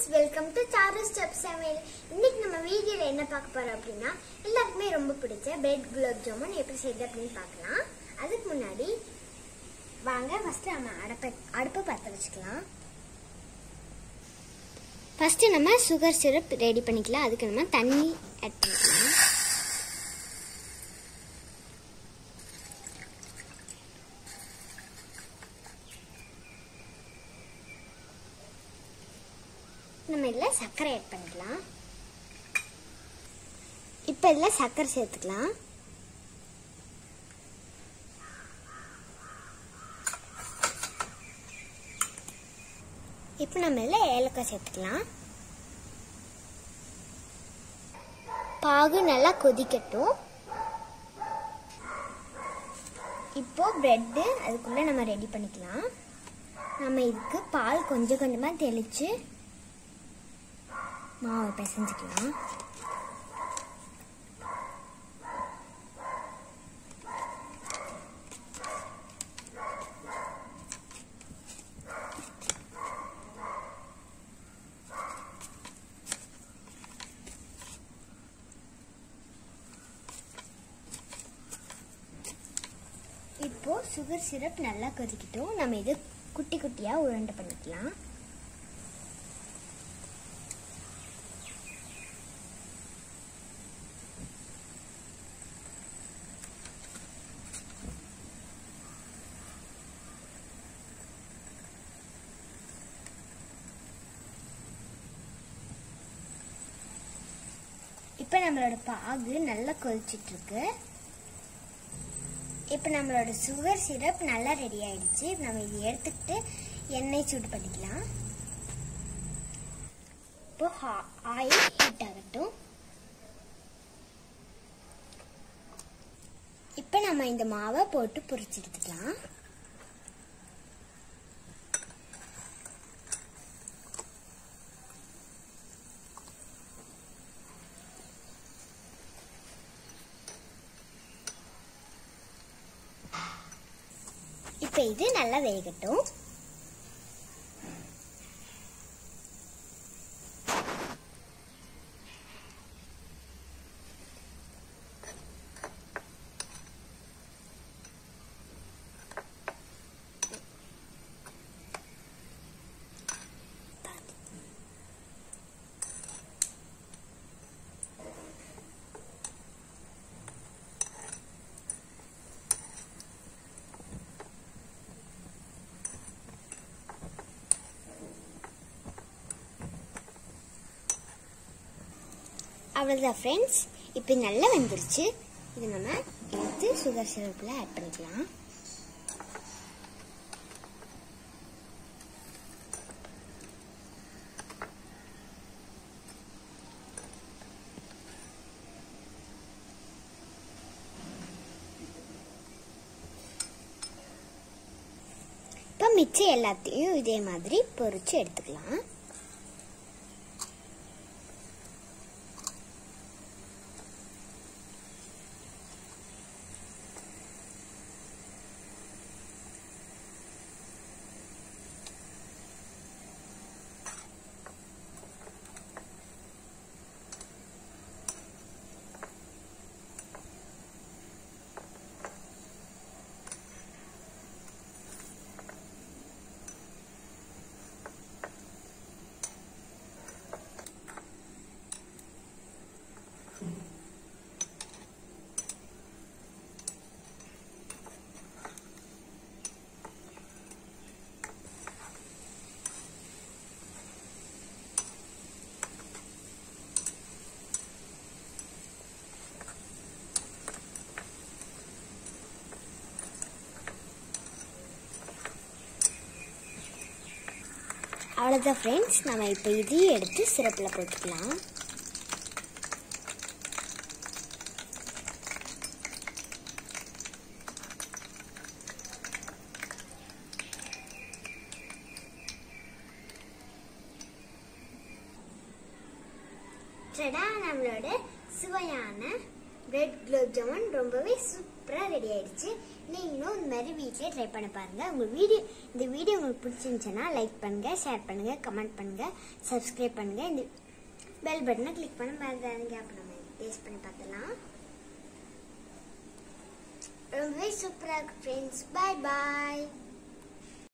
welcome to sir step சமையல் இன்னைக்கு நம்ம வீடியோல என்ன பார்க்க போறோம் அப்படின்னா எல்லாருக்குமே ரொம்ப பிடிச்ச பிரெட் குலாப் ஜாமுன் எப்படி செய்யுது அப்படின்னு பார்க்கலாம் அதுக்கு முன்னாடி வாங்க ஃபர்ஸ்ட் நம்ம அடுப்பை அடுப்பை பற்ற வச்சுக்கலாம் ஃபர்ஸ்ட் நம்ம சுகர் சிரப் ரெடி பண்ணிக்கலாம் அதுக்கு நம்ம தண்ணி ஆட் பண்ணிக்கலாம் நம்ம இதில் சர்க்கரை ஆட் பண்ணிக்கலாம் இப்போ இதில் சர்க்கரை சேர்த்துக்கலாம் இப்போ நம்ம இதில் ஏலக்காய் சேர்த்துக்கலாம் பாகு நல்லா கொதிக்கட்டும் இப்போ பிரெட்டு அதுக்குள்ளே நம்ம ரெடி பண்ணிக்கலாம் நம்ம இதுக்கு பால் கொஞ்சம் கொஞ்சமாக தெளித்து மாவை பிசைஞ்சுக்கலாம் இப்போ சுகர் சிரப் நல்லா கொதிக்கட்டும் நம்ம இது குட்டி குட்டியாக உருண்டை பண்ணிக்கலாம் இப்போ நம்மளோட பாகு நல்லா கொதிச்சிட்டு இருக்கு இப்போ நம்மளோட சுகர் சிரப் நல்லா ரெடி ஆயிடுச்சு இப்போ நம்ம இது எடுத்துக்கிட்டு எண்ணெய் சூடு பண்ணிக்கலாம் இப்போ ஆயில் ஹீட் ஆகட்டும் இப்போ நம்ம இந்த மாவை போட்டு பொரிச்சு எடுத்துக்கலாம் இப்போ இது நல்லா வேகட்டும் அவ்வளோதான் ஃப்ரெண்ட்ஸ் இப்போ நல்லா வந்துருச்சு இது நம்ம எடுத்து சுகர் சிரப்பில் ஆட் பண்ணிக்கலாம் இப்போ மிச்சம் எல்லாத்தையும் இதே மாதிரி பொரிச்சு எடுத்துக்கலாம் அவ்வளோதான் ஃப்ரெண்ட்ஸ் நம்ம இப்போ இதையும் எடுத்து சிரப்பில் போட்டுக்கலாம் டடா நம்மளோட சுவையான பிரெட் குலோப் ஜாமுன் ரொம்பவே சூப்பராக ரெடி ஆயிடுச்சு நீங்களும் இந்த மாதிரி வீட்டிலே ட்ரை பண்ண பாருங்க உங்க வீடியோ இந்த வீடியோ உங்களுக்கு பிடிச்சிருந்துச்சுன்னா லைக் பண்ணுங்க ஷேர் பண்ணுங்க கமெண்ட் பண்ணுங்க சப்ஸ்கிரைப் பண்ணுங்க இந்த பெல் பட்டனை கிளிக் பண்ண மறந்துடாதீங்க அப்போ நம்ம டேஸ்ட் பண்ணி பார்த்துலாம் ரொம்பவே சூப்பராக இருக்கு ஃப்ரெண்ட்ஸ் பாய் பாய்